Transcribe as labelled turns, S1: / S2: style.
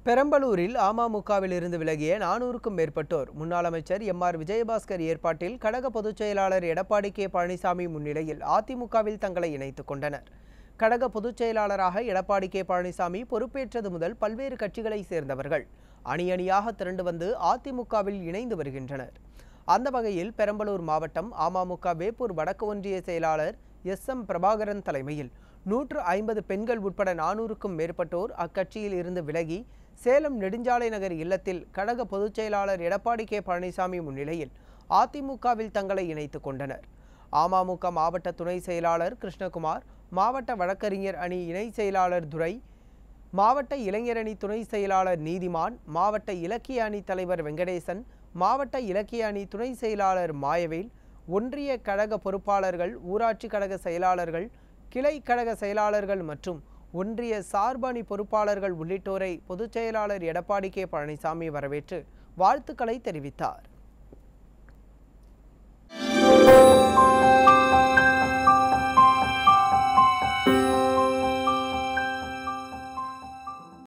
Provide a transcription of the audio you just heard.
S1: பெரம்பலூரில் அமமுகவில் இருந்து விலகிய நானூறுக்கும் மேற்பட்டோர் முன்னாள் அமைச்சர் எம் ஆர் விஜயபாஸ்கர் ஏற்பாட்டில் கழக பொதுச் செயலாளர் எடப்பாடி கே பழனிசாமி முன்னிலையில் அதிமுகவில் தங்களை இணைத்துக் கொண்டனர் கழக பொதுச் செயலாளராக எடப்பாடி கே பழனிசாமி பொறுப்பேற்றது முதல் பல்வேறு கட்சிகளைச் சேர்ந்தவர்கள் அணி அணியாக திரண்டு வந்து அதிமுகவில் இணைந்து வருகின்றனர் அந்த வகையில் பெரம்பலூர் மாவட்டம் அமமுக வேப்பூர் வடக்கு ஒன்றிய செயலாளர் எஸ் எம் பிரபாகரன் தலைமையில் நூற்று ஐம்பது பெண்கள் உட்பட நானூறுக்கும் மேற்பட்டோர் அக்கட்சியில் இருந்து விலகி சேலம் நெடுஞ்சாலை நகர் இல்லத்தில் கழக பொதுச் செயலாளர் எடப்பாடி கே பழனிசாமி முன்னிலையில் அதிமுகவில் தங்களை இணைத்துக் கொண்டனர் அமமுக மாவட்ட துணை செயலாளர் கிருஷ்ணகுமார் மாவட்ட வழக்கறிஞர் அணி இணை செயலாளர் துரை மாவட்ட இளைஞரணி துணை செயலாளர் நீதிமான் மாவட்ட இலக்கிய அணி தலைவர் வெங்கடேசன் மாவட்ட இலக்கிய அணி துணை செயலாளர் மாயவேல் ஒன்றிய கழக பொறுப்பாளர்கள் ஊராட்சி கழக செயலாளர்கள் கிளை கழக செயலாளர்கள் மற்றும் ஒன்றிய சார்பணி பொறுப்பாளர்கள் உள்ளிட்டோரை பொதுச் செயலாளர் எடப்பாடி கே பழனிசாமி வரவேற்று வாழ்த்துக்களை தெரிவித்தார்